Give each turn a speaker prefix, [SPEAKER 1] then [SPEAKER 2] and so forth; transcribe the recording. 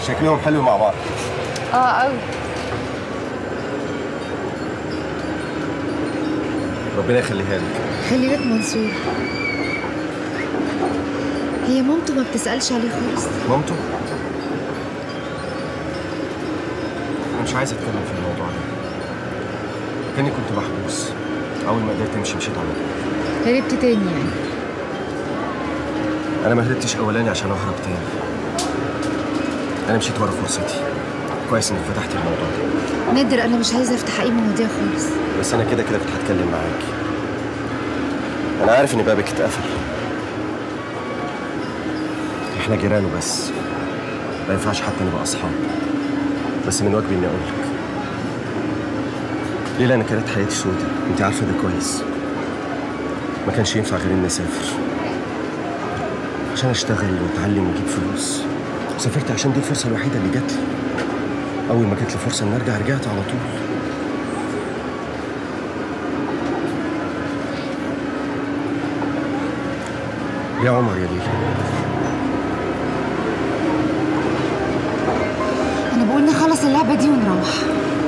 [SPEAKER 1] شكلهم حلو مع بعض
[SPEAKER 2] اه قوي
[SPEAKER 1] ربنا يخليها لك
[SPEAKER 2] خلي بالك منصور هي مامته ما بتسألش عليه خالص
[SPEAKER 1] مامته انا مش عايز اتكلم في الموضوع ده كاني كنت محبوس اول ما قدرت امشي مشيت على طول
[SPEAKER 2] هربت تاني يعني
[SPEAKER 1] انا ما هربتش اولاني عشان اهرب تاني انا مشيت ورا فرصتي كويس انك فتحت الموضوع ده
[SPEAKER 2] نادر انا مش عايزه افتح اي مواضيع خالص
[SPEAKER 1] بس انا كده كده كنت هتكلم معاكي انا عارف ان بابك اتقفل احنا جيران وبس ما ينفعش حتى نبقى اصحاب بس من واجبي اني اقول لك ليلى انا كانت حياتي سودة انت عارفه ده كويس ما كانش ينفع غير اني اسافر عشان اشتغل واتعلم واجيب فلوس سافرت عشان دي الفرصه الوحيده اللي جات لي اول ما جات لي فرصه اني ارجع رجعت على طول يا عمر يا ليلى
[SPEAKER 2] انا بقول نخلص اللعبه دي ونروح